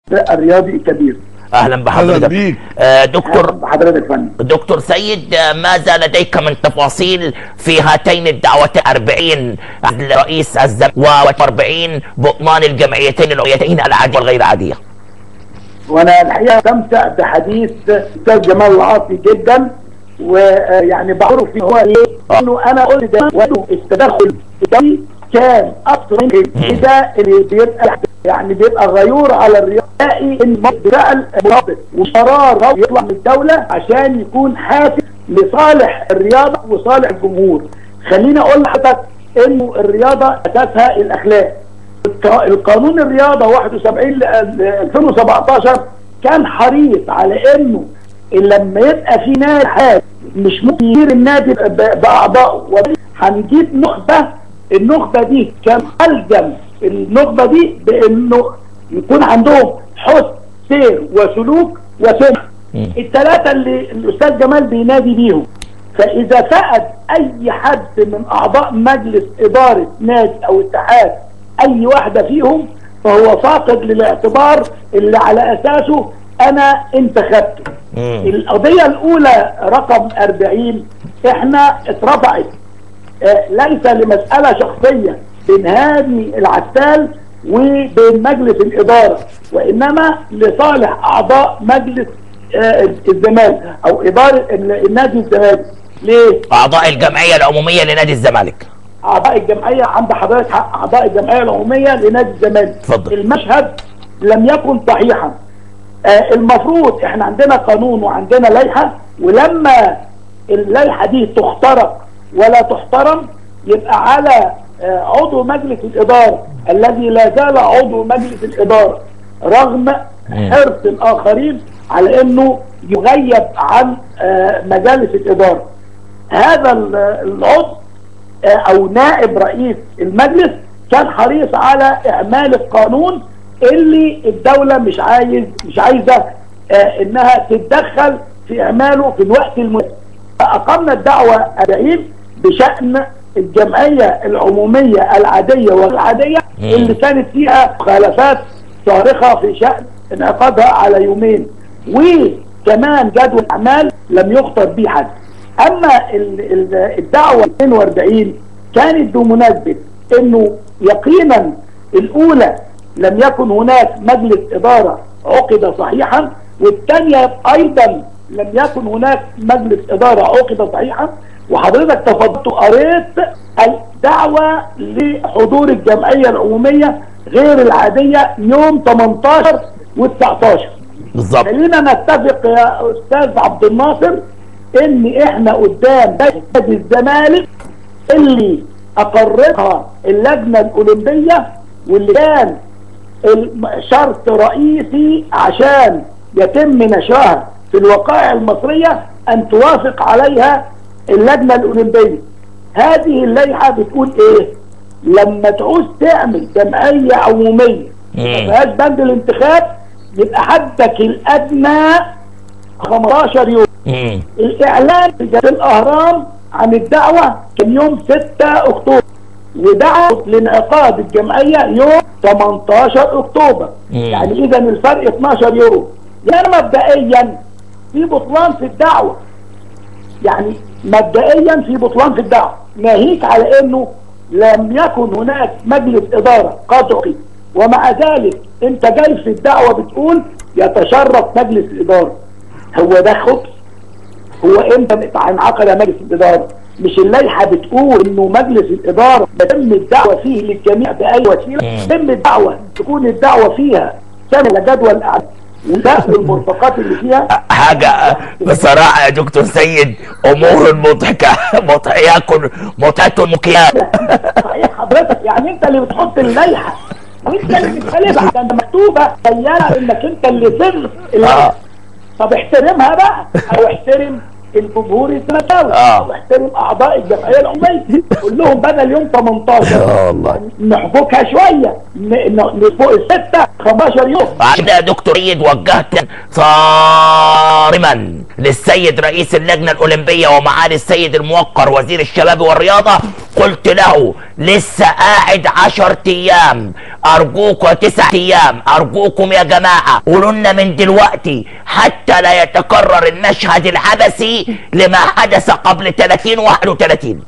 الرياضي الكبير اهلا اهلا بحضرتك بيك آه، دكتور بحضرتك فندم دكتور سيد آه، ماذا لديك من تفاصيل في هاتين الدعوتين 40 رئيس الزم و40 بطمان الجمعيتين العليتين العادية والغير عادية وانا الحقيقه استمتع بحديث استاذ جمال العاصي جدا ويعني بعرف فيه هو ايه انه انا قلت ده وانه التدخل الدولي كان اكثر من كده اللي بيبقى يعني بيبقى غيور على الرياضه ان بالفعل مرابط وقرار يطلع من الدوله عشان يكون حافز لصالح الرياضه وصالح الجمهور خليني اقول لحضرتك انه الرياضه اساسها الاخلاق الق- القانون الرياضه 71 ل 2017 كان حريص على انه لما يبقى في نادي حاج مش ممكن يدير النادي ب- باعضائه هنجيب نخبه النخبه دي كان الزم النخبه دي بانه يكون عندهم حسن سير وسلوك وسمع الثلاثه اللي الاستاذ جمال بينادي بيهم فاذا فقد اي حد من اعضاء مجلس اداره نادي او اتحاد اي واحده فيهم فهو فاقد للاعتبار اللي على اساسه انا انتخبته مم. القضيه الاولى رقم 40 احنا اترفعت آه، ليس لمساله شخصيه بين هاني العسال وبين مجلس الاداره وانما لصالح اعضاء مجلس آه، الزمالك او اداره النادي الزمالك ليه؟ اعضاء الجمعية العمومية لنادي الزمالك اعضاء الجمعيه عند حضرتك حق اعضاء الجمعيه العموميه لنادي الزمالك اتفضل. المشهد لم يكن صحيحا آه المفروض احنا عندنا قانون وعندنا لائحه ولما اللائحه دي تخترق ولا تحترم يبقى على آه عضو مجلس الاداره الذي لا زال عضو مجلس الاداره رغم حرص الاخرين على انه يغيب عن آه مجالس الاداره هذا ال- العضو آه، او نائب رئيس المجلس كان حريص على اعمال القانون اللي الدوله مش عايز مش عايزه آه، انها تتدخل في اعماله في الوقت المناسب فاقمنا الدعوه 40 بشان الجمعيه العموميه العاديه والعاديه اللي كانت فيها مخالفات صارخه في شان انعقادها على يومين وكمان جدول اعمال لم يخطر به حد اما ال- ال- الدعوه 42 كانت بمناسبه انه يقينا الاولى لم يكن هناك مجلس اداره عقد صحيحا والثانيه ايضا لم يكن هناك مجلس اداره عقد صحيحا وحضرتك تفضلت قريت الدعوه لحضور الجمعيه العموميه غير العاديه يوم 18 و19 بالظبط خلينا نتفق يا استاذ عبد الناصر ان احنا قدام نادي الزمالك اللي اقرتها اللجنه الاولمبيه واللي كان الم- شرط رئيسي عشان يتم نشرها في الوقائع المصريه ان توافق عليها اللجنه الاولمبيه هذه اللائحه بتقول ايه لما تعوز تعمل جمعيه عموميه ما مم. فيهاش بند الانتخاب يبقى حدك الادنى 15 يوم مم. الاعلان في جريدة الاهرام عن الدعوه كان يوم 6 اكتوبر ودعوا لانعقاد الجمعيه يوم 18 اكتوبر مم. يعني اذا الفرق 12 يوم يعني مبدئيا في بطلان في الدعوه يعني مبدئيا في بطلان في الدعوه ناهيك على انه لم يكن هناك مجلس اداره قطعي ومع ذلك انت جاي في الدعوه بتقول يتشرف مجلس الاداره هو ده خبث هو امتى انعقد مجلس الاداره مش اللائحه بتقول انه مجلس الاداره يتم الدعوه فيه للجميع باي وسيله يتم الدعوه تكون الدعوه فيها سنه جدول اعمال وده المرفقات اللي فيها حاجة بصراحة يا دكتور سيد أمور مضحكة مضحكة مضحكة مكياج صحيح حضرتك يعني انت اللي بتحط اللائحه وانت اللي بتخالفها ده مكتوبه بيانه انك انت اللي سر اللائحه طب احترمها بقى او احترم الجمهور الزملكاوي آه. او احترم اعضاء الجمعيه العموميه قول لهم بدل يوم 18 آه والله. نحبكها شويه ن- ن- فوق السته 15 يوم عندنا يا دكتور سيد وجهت صارما للسيد رئيس اللجنة الأولمبية ومعالي السيد الموقر وزير الشباب والرياضة قلت له لسه قاعد عشر أيام أرجوكم تسع أيام أرجوكم يا جماعة قولوا لنا من دلوقتي حتى لا يتكرر المشهد العبثي لما حدث قبل 30 31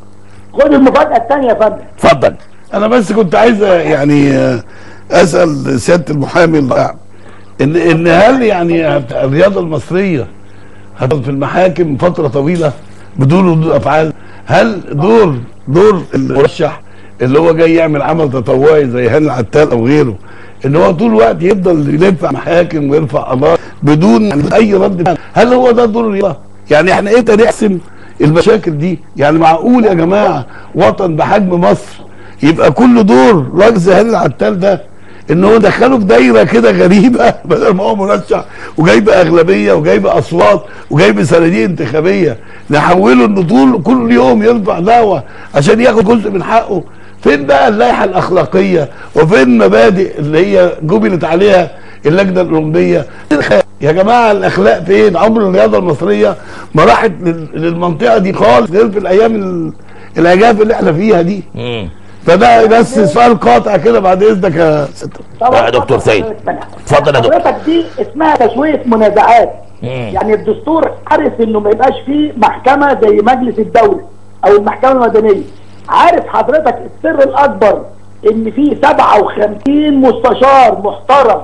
خد المفاجاه الثانيه يا فندم اتفضل انا بس كنت عايز يعني آه، اسال سياده المحامي الرائع ان ان هل يعني هت- الرياضه المصريه هتفضل في المحاكم فتره طويله بدون ردود افعال هل دور دور المرشح اللي هو جاي يعمل عمل تطوعي زي هاني العتال او غيره ان هو طول الوقت يفضل يلف على محاكم ويرفع قضايا بدون يعني اي رد فعل هل هو ده دور الرياضه يعني احنا امتى نحسم المشاكل دي يعني معقول يا جماعه وطن بحجم مصر يبقى كل دور راجل زي هاني العتال ده ان هو دخله في دايره كده غريبه بدل ما هو مرشح وجايب اغلبيه وجايب اصوات وجايب صناديق انتخابيه نحوله انه طول كل يوم يرفع دعوه عشان ياخد جزء من حقه فين بقى اللائحه الاخلاقيه وفين المبادئ اللي هي جبلت عليها اللجنه الاولمبيه يا جماعه الاخلاق فين عمر الرياضه المصريه ما راحت لل- للمنطقه دي خالص غير في الايام ال- العجاف اللي احنا فيها دي مم. فده بس سؤال قاطع كده بعد اذنك يا ست يا دكتور سيد. اتفضل يا دكتور. حضرتك دي اسمها تسويه منازعات مم. يعني الدستور حرص انه ما يبقاش فيه محكمه زي مجلس الدوله او المحكمه المدنيه عارف حضرتك السر الاكبر ان في 57 مستشار محترم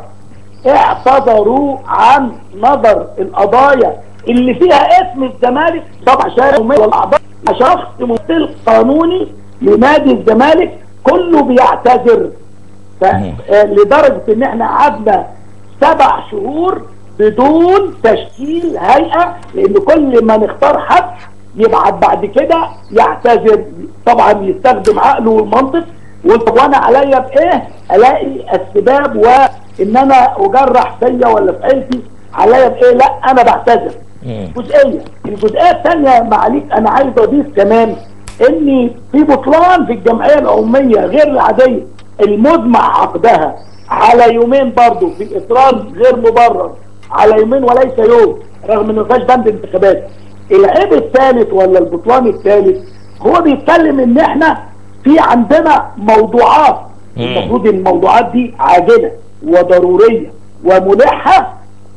اعتذروا عن نظر القضايا اللي فيها اسم الزمالك طبعا شارع والاعضاء شخص ممثل قانوني لنادي الزمالك كله بيعتذر ف- آه، لدرجه ان احنا قعدنا سبع شهور بدون تشكيل هيئه لان كل ما نختار حد يبعت بعد كده يعتذر طبعا يستخدم عقله والمنطق وطب وانا عليا بايه؟ الاقي السباب وان انا اجرح فيا ولا في عيلتي عليا بايه؟ لا انا بعتذر. مم. جزئيه، الجزئيه الثانيه معاليك انا عايز اضيف كمان ان في بطلان في الجمعيه العموميه غير العاديه المزمع عقدها على يومين برضه في اصرار غير مبرر على يومين وليس يوم رغم انه ما فيهاش بند انتخابات العيب الثالث ولا البطلان الثالث هو بيتكلم ان احنا في عندنا موضوعات مم. المفروض الموضوعات دي عاجله وضروريه وملحه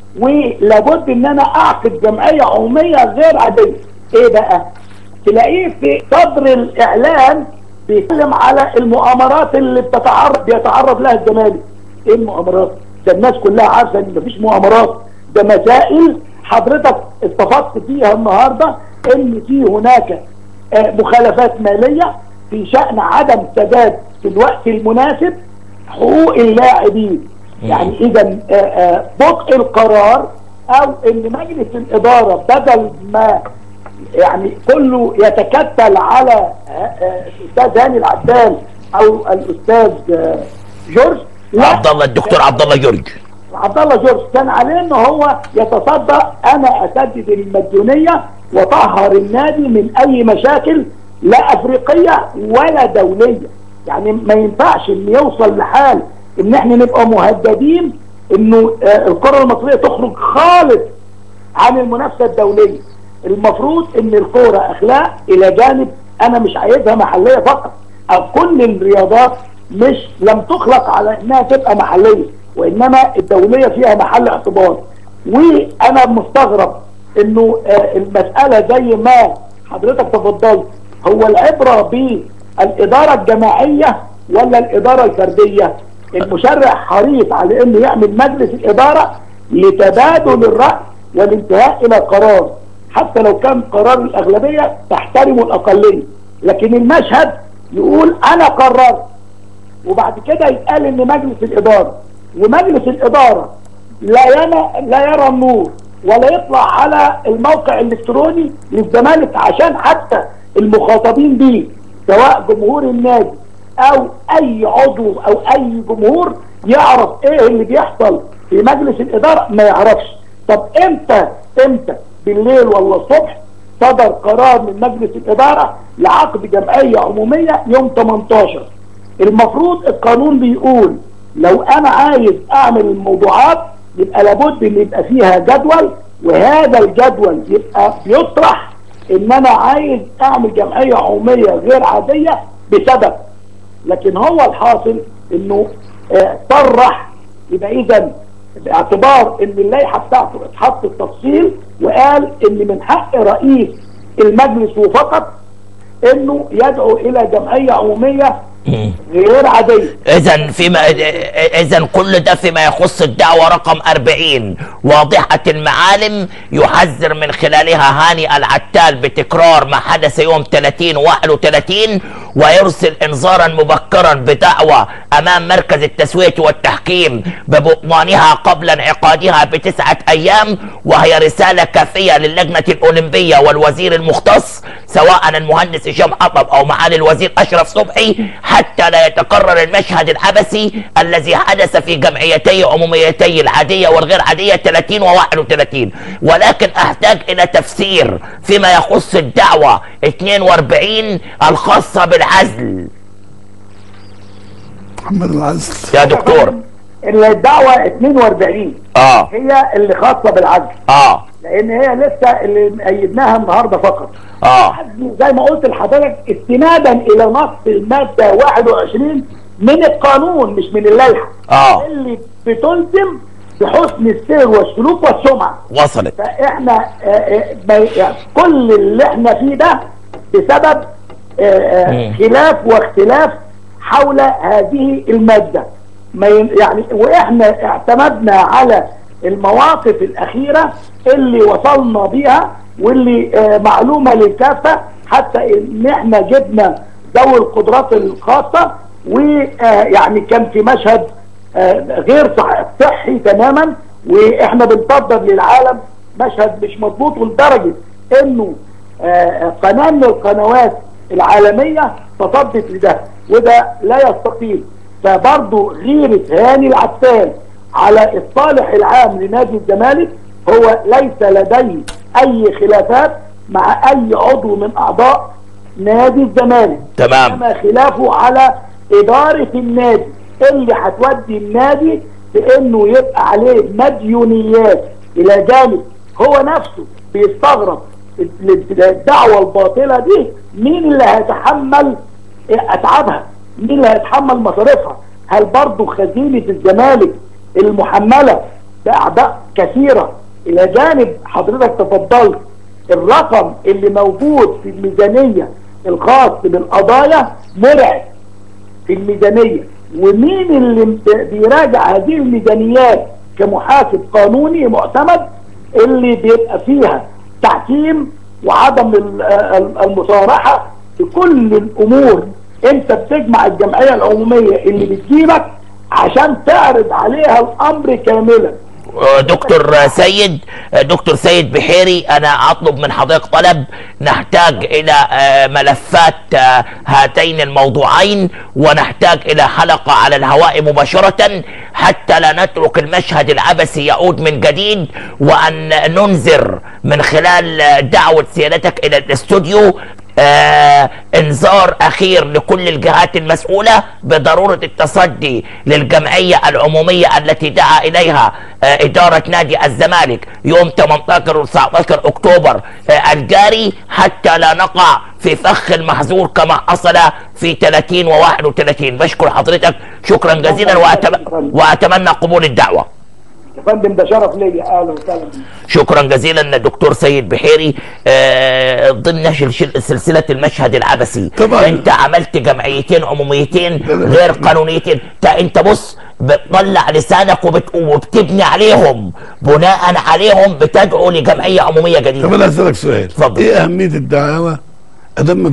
ولابد ان انا اعقد جمعيه عموميه غير عاديه ايه بقى تلاقيه في صدر الاعلان بيتكلم على المؤامرات اللي بتتعرض بيتعرض لها الزمالك ايه المؤامرات ده الناس كلها عارفه ان مفيش مؤامرات ده مسائل حضرتك اتفقت فيها النهارده ان في هناك آه، مخالفات ماليه في شان عدم سداد في الوقت المناسب حقوق اللاعبين يعني اذا آه، آه، بطء القرار او ان مجلس الاداره بدل ما يعني كله يتكتل على آه، آه، الاستاذ هاني العدال او الاستاذ آه، جورج لا عبد الله الدكتور عبد الله جورج عبد الله جورج كان عليه ان هو يتصدى انا اسدد المديونيه واطهر النادي من اي مشاكل لا افريقيه ولا دوليه يعني ما ينفعش ان يوصل لحال ان احنا نبقى مهددين انه آه، الكره المصريه تخرج خالص عن المنافسه الدوليه المفروض ان الكوره اخلاق الى جانب انا مش عايزها محليه فقط او كل الرياضات مش لم تخلق على انها تبقى محليه وانما الدوليه فيها محل اعتبار وانا مستغرب انه آه، المساله زي ما حضرتك تفضلت هو العبره بالاداره الجماعيه ولا الاداره الفرديه المشرع حريص على انه يعمل مجلس الاداره لتبادل الراي والانتهاء الى قرار حتى لو كان قرار الاغلبيه تحترم الاقليه لكن المشهد يقول انا قررت وبعد كده يتقال ان مجلس الاداره ومجلس الاداره لا ينا لا يرى النور ولا يطلع على الموقع الالكتروني للزمالك عشان حتى المخاطبين بيه سواء جمهور النادي او اي عضو او اي جمهور يعرف ايه اللي بيحصل في مجلس الاداره ما يعرفش طب امتى امتى بالليل ولا الصبح صدر قرار من مجلس الاداره لعقد جمعيه عموميه يوم 18 المفروض القانون بيقول لو انا عايز اعمل الموضوعات يبقى لابد ان يبقى فيها جدول وهذا الجدول يبقى بيطرح ان انا عايز اعمل جمعيه عموميه غير عاديه بسبب لكن هو الحاصل انه آه، صرح يبقى اذا باعتبار ان اللائحه بتاعته اتحط التفصيل وقال ان من حق رئيس المجلس وفقط انه يدعو الى جمعيه عموميه غير عاديه اذا فيما اذا كل ده فيما يخص الدعوه رقم 40 واضحه المعالم يحذر من خلالها هاني العتال بتكرار ما حدث يوم 30 31 ويرسل انذارا مبكرا بدعوى امام مركز التسويه والتحكيم ببطلانها قبل انعقادها بتسعه ايام وهي رساله كافيه للجنه الاولمبيه والوزير المختص سواء المهندس هشام حطب او معالي الوزير اشرف صبحي حتى لا يتكرر المشهد العبثي الذي حدث في جمعيتي عموميتي العاديه والغير عاديه 30 و31 ولكن احتاج الى تفسير فيما يخص الدعوه 42 الخاصه بالعزل محمد العزل يا دكتور الدعوه 42 اه هي اللي خاصه بالعزل اه لان هي لسه اللي ايدناها النهارده فقط اه زي ما قلت لحضرتك استنادا الى نص الماده 21 من القانون مش من اللائحه آه. اللي بتلزم بحسن السير والسلوك والسمعه وصلت فاحنا آه، آه، ما- يعني كل اللي احنا فيه ده بسبب آه، آه، مم. خلاف واختلاف حول هذه الماده ما ين- يعني واحنا اعتمدنا على المواقف الاخيره اللي وصلنا بيها واللي آه، معلومه للكافه حتى ان احنا جبنا ذوي القدرات الخاصه ويعني كان في مشهد آه، غير صح- صحي تماما واحنا بنفضل للعالم مشهد مش مضبوط لدرجه انه آه، قناه من القنوات العالميه تصدت لده وده لا يستقيم فبرضه غيره هاني العتال على الصالح العام لنادي الزمالك هو ليس لديه اي خلافات مع اي عضو من اعضاء نادي الزمالك تمام. انما خلافه على اداره النادي اللي هتودي النادي بانه يبقى عليه مديونيات الى جانب هو نفسه بيستغرب الدعوه الباطله دي مين اللي هيتحمل اتعابها؟ مين اللي هيتحمل مصاريفها؟ هل برضه خزينه الزمالك المحمله باعباء كثيره الى جانب حضرتك تفضلت الرقم اللي موجود في الميزانيه الخاص بالقضايا مرعب في الميزانيه ومين اللي بيراجع هذه الميزانيات كمحاسب قانوني معتمد اللي بيبقى فيها تحكيم وعدم ال- ال- المصارحه في كل الامور انت بتجمع الجمعيه العموميه اللي بتجيبك عشان تعرض عليها الامر كاملا دكتور سيد دكتور سيد بحيري انا اطلب من حضرتك طلب نحتاج الى آه، ملفات آه، هاتين الموضوعين ونحتاج الى حلقه على الهواء مباشره حتى لا نترك المشهد العبثي يعود من جديد وان ننذر من خلال آه، دعوه سيادتك الى الاستوديو آه انذار اخير لكل الجهات المسؤوله بضروره التصدي للجمعيه العموميه التي دعا اليها آه اداره نادي الزمالك يوم 18 و 19 اكتوبر آه الجاري حتى لا نقع في فخ المحظور كما حصل في 30 و 31 بشكر حضرتك شكرا جزيلا وأتم- واتمنى قبول الدعوه يا فندم ده شرف ليا اهلا وسهلا بيك. شكرا جزيلا دكتور سيد بحيري آه ضمن شل- سلسله المشهد العبثي طبعاً. انت عملت جمعيتين عموميتين غير قانونيتين تا انت بص بتطلع لسانك وبت... وبتبني عليهم بناء عليهم بتدعو لجمعيه عموميه طب جديده انا اسالك سؤال اتفضل. ايه اهميه الدعاوى ادام